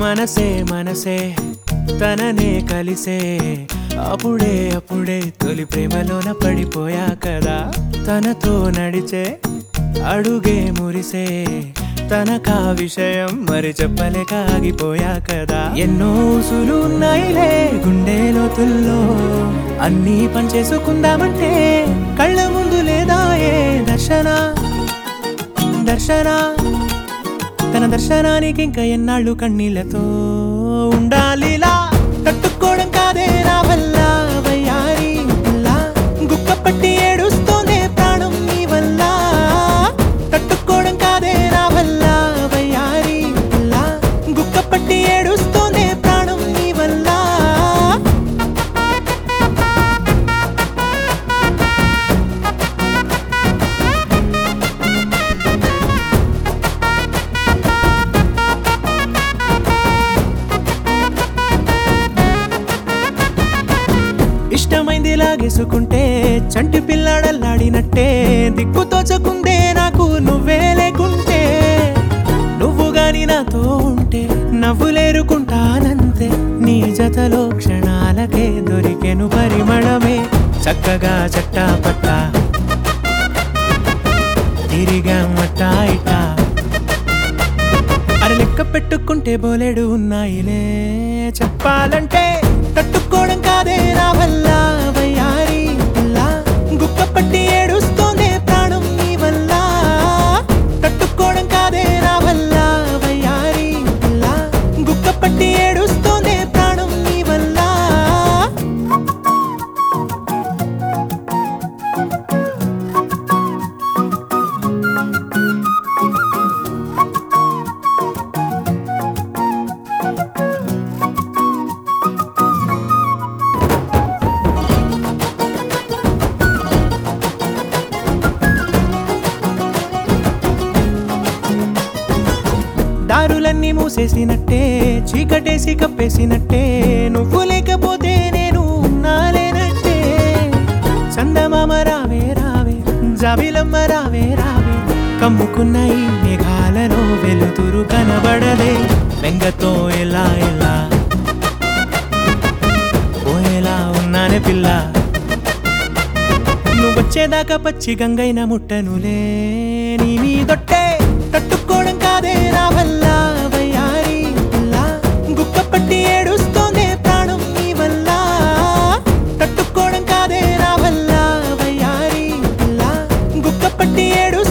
మనసే మనసే తననే కలిసే అప్పుడే అప్పుడే తొలి ప్రేమలోన పడిపోయా కదా తనతో నడిచే అడుగే మురిసే తనకా విషయం మరి చెప్పలేక ఆగిపోయా కదా ఎన్నో ఊసులు ఉన్నాయిలే గుండె లోతుల్లో అన్నీ పనిచేసుకుందామంటే కళ్ళ ముందు లేదా ఏ దర్శన దర్శన తన దర్శనానికి ఇంకా ఎన్నాళ్ళు కన్నీళ్లతో ఉండాలిలా తట్టుకోవడం కాదే నా వల్ల వయ్యారి పిల్ల గుక్క పట్టి ఏడుస్తోందే ప్రాణం నీ వల్ల తట్టుకోవడం కాదే నా వల్ల వయ్యారి పిల్ల గుక్క పట్టి ఏడుస్తోందే ప్రాణం నీ వల్ల ఇష్టమైంది లాగేసుకుంటే చంటి పిల్లాడల్లాడినట్టే దిక్కు తోచకుందే నాకు నువ్వే లేకుంటే నువ్వు గాని నాతో ఉంటే నవ్వులేరుకుంటానంతే నీ జతలో క్షణాలకే దొరికెను పరిమళమే చక్కగా చట్టా పట్టా తిరిగా మట్టా ఇటా అరే లెక్క పెట్టుకుంటే బోలెడు ఉన్నాయిలే చెప్పాలంటే తట్టుకోవడం కాదే నా వల్ల వయ్యారి పిల్ల గుక్క పట్టి ఏడుస్తోందే ప్రాణం నీ వల్ల తట్టుకోవడం కాదే నా వల్ల వయ్యారి పిల్ల గుక్క పట్టి ఏడుస్తోందే ప్రాణం నీ వల్ల దారులన్నీ మూసేసినట్టే చీకటేసి కప్పేసినట్టే నువ్వు లేకపోతే నేను ఉన్నాలేనట్టే చందమామ రావే రావే జాబిలమ్మ రావే రావే కమ్ముకున్న ఈ మేఘాలలో వెలుతురు కనబడలే బెంగతో ఎలా ఎలా పోయేలా ఉన్నానే పిల్ల నువ్వొచ్చేదాకా పచ్చి గంగైన ముట్టనులే నీ మీదొట్టే తట్టుకోవడం కాదే నా వల్ల వయ్యారి పిల్ల గుక్క పట్టి ఏడుస్తోందే ప్రాణం నీ వల్ల తట్టుకోవడం కాదే నా వల్ల వయ్యారి పిల్ల గుక్క పట్టి ఏడుస్తోందే